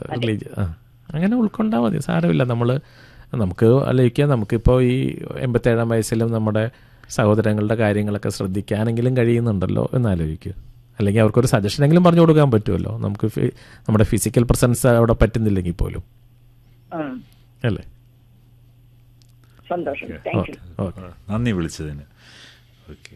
Religious ആ അങ്ങനെ ഉൾക്കൊണ്ടാൽ മതി സാരമില്ല നമ്മൾ നമുക്ക് ആലോചിക്കുക നമുക്കിപ്പോൾ ഈ എൺപത്തേഴാം വയസ്സിലും നമ്മുടെ സഹോദരങ്ങളുടെ കാര്യങ്ങളൊക്കെ ശ്രദ്ധിക്കാനെങ്കിലും കഴിയുന്നുണ്ടല്ലോ എന്നാലോചിക്കുക അല്ലെങ്കിൽ അവർക്കൊരു സജഷനെങ്കിലും പറഞ്ഞു കൊടുക്കാൻ പറ്റുമല്ലോ നമുക്ക് ഫി- നമ്മുടെ ഫിസിക്കൽ പ്രസൻസ് അവിടെ പറ്റുന്നില്ലെങ്കിൽ പോലും ആ അല്ലേ സന്തോഷം താങ്ക് യു ഓക്കെ നന്ദി വിളിച്ചതിന് ഓക്കെ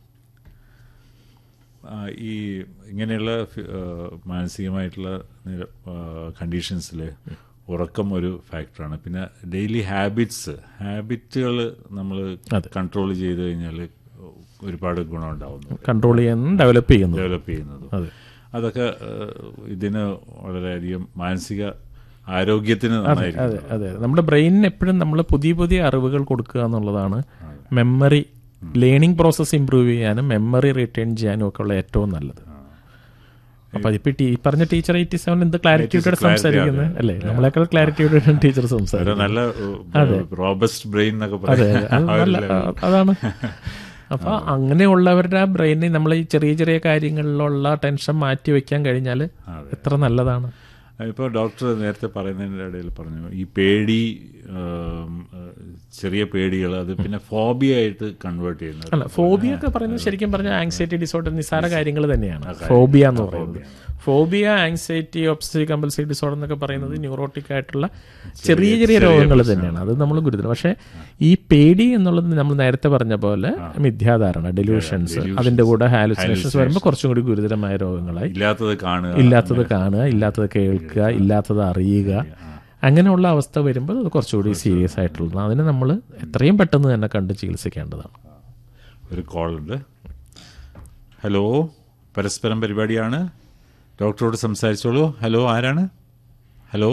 ഈ ഇങ്ങനെയുള്ള ഫി- ആ, മാനസികമായിട്ടുള്ള കണ്ടീഷൻസിൽ ഉറക്കം ഒരു ഫാക്ടറാണ് പിന്നെ ഡെയിലി ഹാബിറ്റ്സ് ഹാബിറ്റുകൾ നമ്മൾ അതെ. കൺട്രോൾ ചെയ്ത് കഴിഞ്ഞാൽ ഒരുപാട് ഗുണം ഉണ്ടാവുന്നു കൺട്രോൾ ചെയ്യാൻ ഡെവലപ്പ് ചെയ്യുന്നു ഡെവലപ്പ് ചെയ്യുന്നത് അതെ അതൊക്കെ ആ, ഇതിന് വളരെയധികം മാനസിക ആരോഗ്യത്തിന് നന്നായിരിക്കും അതെ അതെ നമ്മുടെ ബ്രെയിനിന് എപ്പോഴും നമ്മൾ പുതിയ പുതിയ അറിവുകൾ കൊടുക്കുക എന്നുള്ളതാണ് മെമ്മറി ലേണിംഗ് പ്രോസസ്സ് ഇമ്പ്രൂവ് ചെയ്യാനും മെമ്മറി റിട്ടേൺ ചെയ്യാനും ഒക്കെ ഉള്ള ഏറ്റവും നല്ലത് അപ്പൊ ഇപ്പൊ ഈ പറഞ്ഞ ടീച്ചർ എയ്റ്റി സെവൻ എന്ത് ക്ലാരിറ്റിയോടെ clarity, സംസാരിക്കുന്നത് അതെ. അല്ലേ നമ്മളെക്കാൾ ക്ലാരിറ്റിയോടെ ടീച്ചർ ഒരു സംസാരിക്കുന്നത് നല്ല റോബസ്റ്റ് ബ്രെയിൻ എന്നൊക്കെ അതെ പറയാം അത് ആ ഒരു നല്ല level. അതാണ് അപ്പൊ അങ്ങനെയുള്ളവരുടെ ആ ബ്രെയിനിൽ നമ്മൾ ഈ ചെറിയ ചെറിയ കാര്യങ്ങളിലുള്ള ടെൻഷൻ മാറ്റി വെക്കാൻ കഴിഞ്ഞാൽ എത്ര നല്ലതാണ് ഇപ്പോൾ ഡോക്ടർ നേരത്തെ പറയുന്നതിൻ്റെ ഇടയിൽ പറഞ്ഞു ഈ പേടി ആം, ആ, ചെറിയ പേടികൾ അത് പിന്നെ ഫോബിയ ആയിട്ട് കൺവേർട്ട് ചെയ്യുന്നത് അല്ല ഫോബിയ ഒക്കെ പറയുന്നത് ശരിക്കും പറഞ്ഞാൽ ആങ്സൈറ്റി ഡിസോർഡർ നിസ്സാര കാര്യങ്ങൾ തന്നെയാണ് ഫോബിയ എന്ന് പറയുന്നത് phobia anxiety obsessive compulsive disorder എന്നൊക്കെ പറയുന്നത് ന്യൂറോട്ടിക് ആയിട്ടുള്ള ചെറിയ ചെറിയ രോഗങ്ങൾ തന്നെയാണ് അത് നമ്മൾ ഗുരുതരം പക്ഷേ ഈ പേടി എന്നുള്ളത് നമ്മൾ നേരത്തെ പറഞ്ഞ പോലെ മിഥ്യാധാരണ ഡെലൂഷൻസ് അതിന്റെ കൂടെ ഹാലുസിനേഷൻസ് വരുമ്പോൾ കുറച്ചും കൂടി ഗുരുതരമായ രോഗങ്ങളായി ഇല്ലാത്തത് കാണുക ഇല്ലാത്തത് കാണുക ഇല്ലാത്തത് കേൾക്കുക ഇല്ലാത്തത് അറിയുക അങ്ങനെയുള്ള അവസ്ഥ വരുമ്പോൾ അത് കുറച്ചുകൂടി സീരിയസ് ആയിട്ടുള്ളത് അതിന് നമ്മൾ എത്രയും പെട്ടെന്ന് തന്നെ കണ്ട് ചികിത്സിക്കേണ്ടതാണ് ഒരു കോൾ ഉണ്ട് ഹലോ പരസ്പരം പരിപാടിയാണ് ഡോക്ടറോട് സംസാരിച്ചോളൂ ഹലോ ആരാണ് ഹലോ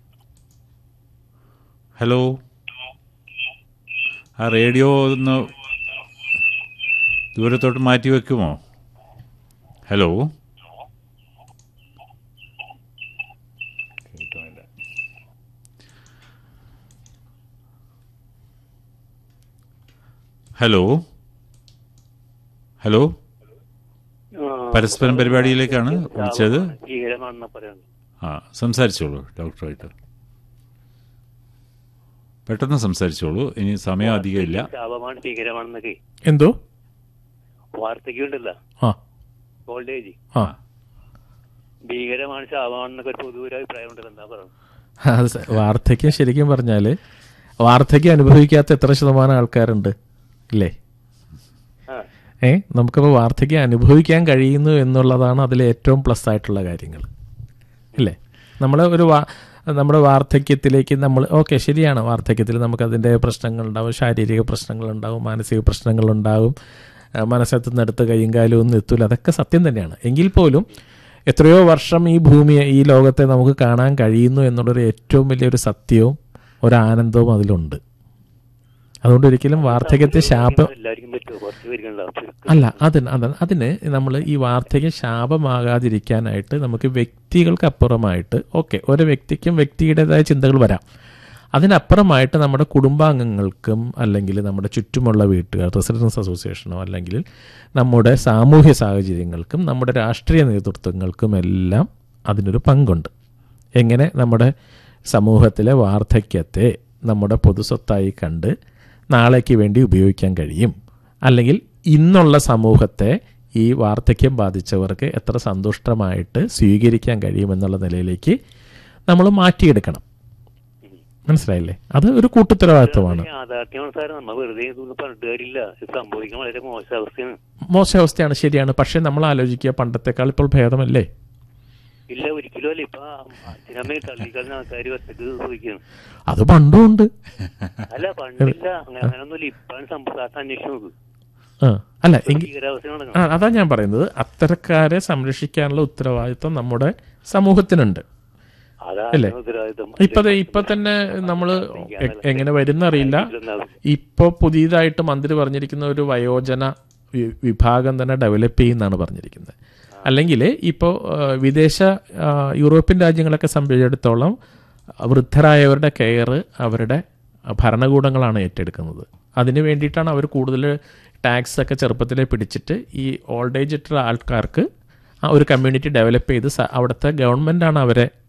ഹലോ ആ റേഡിയോ ഒന്ന് ദൂരത്തോട്ട് മാറ്റി വെക്കുമോ ഹലോ ഹലോ ഹലോ പരസ്പരം പരിപാടിയിലേക്കാണ് വിളിച്ചത് ഭീകരമാണെന്ന് പറയുന്നത് ആ സംസാരിച്ചോളൂ ഡോക്ടറായിട്ട് പെട്ടെന്ന് സംസാരിച്ചോളൂ ഇനി സമയം അധികമില്ല ശാപമാണ് ഭീകരമാണെന്നൊക്കെ എന്തോ വാർത്തയ്ക്കുണ്ടല്ലോ ആ ഓൾഡ് ഏജ് ആ ഭീകരമാണ് ശാപമാണെന്നൊക്കെ ഒരു പൊതുവൊരു അഭിപ്രായം ഉണ്ടല്ലോ എന്താ പറയുന്നത് അത് സ- വാർദ്ധക്യം ശരിക്കും പറഞ്ഞാൽ വാർദ്ധക്യം അനുഭവിക്കാത്ത എത്ര ശതമാനം ആൾക്കാരുണ്ട് ഇല്ലേ ആ ഏ നമുക്കിപ്പോൾ വാർദ്ധക്യം അനുഭവിക്കാൻ കഴിയുന്നു എന്നുള്ളതാണ് അതിലെ ഏറ്റവും പ്ലസ് ആയിട്ടുള്ള കാര്യങ്ങൾ ഇല്ലേ നമ്മൾ ഒരു വാ നമ്മുടെ വാർദ്ധക്യത്തിലേക്ക് നമ്മൾ ഓക്കെ ശരിയാണ് വാർദ്ധക്യത്തിൽ നമുക്ക് അതിൻ്റെ പ്രശ്നങ്ങളുണ്ടാവും ശാരീരിക പ്രശ്നങ്ങളുണ്ടാവും മാനസിക പ്രശ്നങ്ങളുണ്ടാവും ആ, മനസ്സെത്തുന്നിടത്ത് കൈയും കാലും ഒന്നും എത്തൂല അതൊക്കെ സത്യം തന്നെയാണ് എങ്കിൽ പോലും എത്രയോ വർഷം ഈ ഭൂമിയെ ഈ ലോകത്തെ നമുക്ക് കാണാൻ കഴിയുന്നു എന്നുള്ളൊരു ഏറ്റവും വലിയൊരു സത്യവും ഒരു ആനന്ദവും അതിലുണ്ട് അതുകൊണ്ട് ഒരിക്കലും വാർദ്ധക്യത്തെ ശാപം എല്ലാവർക്കും പറ്റുമോ കുറച്ച് പേർക്കുണ്ടാവും അല്ല അതിന് അതിന് അതിന് നമ്മൾ ഈ വാർദ്ധക്യം ശാപമാകാതിരിക്കാനായിട്ട് നമുക്ക് വ്യക്തികൾക്ക് അപ്പുറമായിട്ട് ഓക്കെ ഓരോ വ്യക്തിക്കും വ്യക്തിയുടേതായ ചിന്തകൾ വരാം അതിനപ്പുറമായിട്ട് നമ്മുടെ കുടുംബാംഗങ്ങൾക്കും അല്ലെങ്കിൽ നമ്മുടെ ചുറ്റുമുള്ള വീട്ടുകാർ റെസിഡൻസ് അസോസിയേഷനോ അല്ലെങ്കിൽ നമ്മുടെ സാമൂഹ്യ സാഹചര്യങ്ങൾക്കും നമ്മുടെ രാഷ്ട്രീയ നേതൃത്വങ്ങൾക്കും എല്ലാം അതിനൊരു പങ്കുണ്ട് എങ്ങനെ നമ്മുടെ സമൂഹത്തിലെ വാർദ്ധക്യത്തെ നമ്മുടെ പൊതുസ്വത്തായി കണ്ട് നാളേക്ക് വേണ്ടി ഉപയോഗിക്കാൻ കഴിയും അല്ലെങ്കിൽ ഇന്നുള്ള സമൂഹത്തെ ഈ വാർദ്ധക്യം ബാധിച്ചവർക്ക് എത്ര സന്തുഷ്ടമായിട്ട് സ്വീകരിക്കാൻ കഴിയുമെന്നുള്ള നിലയിലേക്ക് നമ്മൾ മാറ്റിയെടുക്കണം മനസ്സിലായില്ലേ അത് ഒരു കൂട്ടുത്തരവാദിത്വമാണ് യാഥാർത്ഥ്യമാണ് സാർ നമ്മ വെറുതെ ഇതൊന്നും പറഞ്ഞിട്ട് കാര്യമില്ല ഇത് സംഭവിക്കാൻ വളരെ മോശം അവസ്ഥയാണ് മോശം അവസ്ഥയാണ് ശരിയാണ് പക്ഷേ നമ്മൾ ആലോചിക്കുക പണ്ടത്തെക്കാൾ ഇപ്പോൾ ഭേദമല്ലേ ഇല്ല ഒരിക്കലും അല്ല ഇപ്പൊ അച്ഛനമ്മയെ തള്ളിക്കളഞ്ഞ ആൾക്കാർ ഒറ്റക്ക് ചോദിക്കുന്നു അത് പണ്ടും ഉണ്ട് അല്ല പണ്ടില്ല അങ്ങനെ അങ്ങനൊന്നുമില്ല ഇപ്പാണ് സംഭവം അന്വേഷിച്ചു നോക്ക് ആ അല്ല എങ്കിൽ ഭീകരാവസ്ഥ ആ നടക്കണം അതാ ഞാൻ പറയുന്നത് അത്തരക്കാരെ സംരക്ഷിക്കാനുള്ള ഉത്തരവാദിത്വം നമ്മുടെ സമൂഹത്തിനുണ്ട് അല്ലേ? അതാണ് ഉത്തരവാദിത്വം ഇപ്പൊ ദേ- ഇപ്പൊ തന്നെ നമ്മൾ എങ്ങനെ വരുന്നറിയില്ല ഇപ്പൊ പുതിയതായിട്ട് മന്ത്രി പറഞ്ഞിരിക്കുന്ന ഒരു വയോജന വി- വിഭാഗം തന്നെ ഡെവലപ്പ് ചെയ്യുന്നതാണ് പറഞ്ഞിരിക്കുന്നത് അല്ലെങ്കിൽ ഇപ്പോൾ വിദേശ ആ, യൂറോപ്യൻ രാജ്യങ്ങളൊക്കെ സംബന്ധിച്ചിടത്തോളം വൃദ്ധരായവരുടെ കെയർ അവരുടെ ഭരണകൂടങ്ങളാണ് ഏറ്റെടുക്കുന്നത് അതിന് വേണ്ടിയിട്ടാണ് അവർ കൂടുതൽ ടാക്സ് ഒക്കെ ചെറുപ്പത്തിലെ പിടിച്ചിട്ട് ഈ ഓൾഡ് ഏജ് ആയിട്ടുള്ള ആൾക്കാർക്ക് ആ ഒരു കമ്മ്യൂണിറ്റി ഡെവലപ്പ് ചെയ്ത് സ- അവിടുത്തെ ഗവൺമെൻറ്റാണ് അവരെ